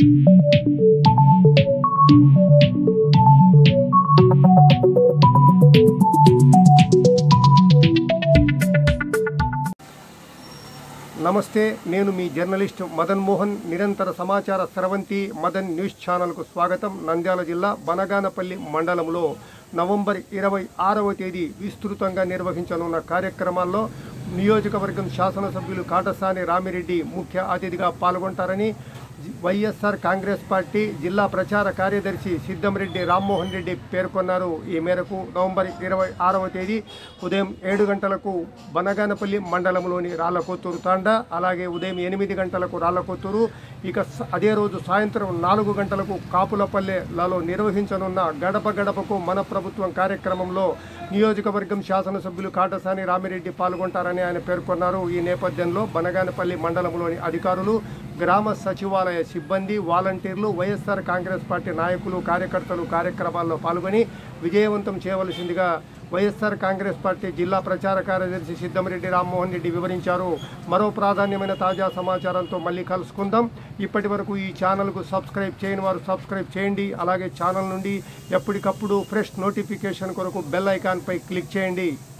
నమస్తే నేను మీ జర్నలిస్ట్ మదన్ మోహన్ నిరంతర సమాచార స్రవంతి మదన్ న్యూస్ ఛానల్కు స్వాగతం నంద్యాల జిల్లా బనగానపల్లి మండలంలో నవంబర్ ఇరవై ఆరవ తేదీ విస్తృతంగా నిర్వహించనున్న కార్యక్రమాల్లో నియోజకవర్గం శాసనసభ్యులు కాటసాని రామిరెడ్డి ముఖ్య అతిథిగా పాల్గొంటారని వైఎస్ఆర్ కాంగ్రెస్ పార్టీ జిల్లా ప్రచార కార్యదర్శి సిద్ధంరెడ్డి రామ్మోహన్ రెడ్డి పేర్కొన్నారు ఈ మేరకు నవంబర్ ఇరవై ఆరవ తేదీ ఉదయం ఏడు గంటలకు బనగానపల్లి మండలంలోని రాళ్లకొత్తూరు తాండా అలాగే ఉదయం ఎనిమిది గంటలకు రాళ్లకొత్తూరు ఇక స- అదే రోజు సాయంత్రం నాలుగు గంటలకు కాపులపల్లెలలో నిర్వహించనున్న గడప గడపకు మన ప్రభుత్వం కార్యక్రమంలో నియోజకవర్గం శాసనసభ్యులు కాటసాని రామిరెడ్డి పాల్గొంటారని ఆయన పేర్కొన్నారు ఈ నేపథ్యంలో బనగానపల్లి మండలంలోని అధికారులు గ్రామ సచివాలయ సిబ్బంది వాలంటీర్లు వైఎస్ఆర్ కాంగ్రెస్ పార్టీ నాయకులు కార్యకర్తలు కార్యక్రమాల్లో పాల్గొని విజయవంతం చేయవలసిందిగా వైఎస్ఆర్ కాంగ్రెస్ పార్టీ జిల్లా ప్రచార కార్యదర్శి సిద్ధంరెడ్డి రామ్మోహన్ రెడ్డి వివరించారు మరో ప్రాధాన్యమైన తాజా సమాచారంతో మళ్ళీ కలుసుకుందాం ఇప్పటి వరకు ఈ ఛానల్కు సబ్స్క్రైబ్ చేయని వారు సబ్స్క్రైబ్ చేయండి అలాగే ఛానల్ నుండి ఎప్పటికప్పుడు ఫ్రెష్ నోటిఫికేషన్ కొరకు బెల్ ఐకాన్పై క్లిక్ చేయండి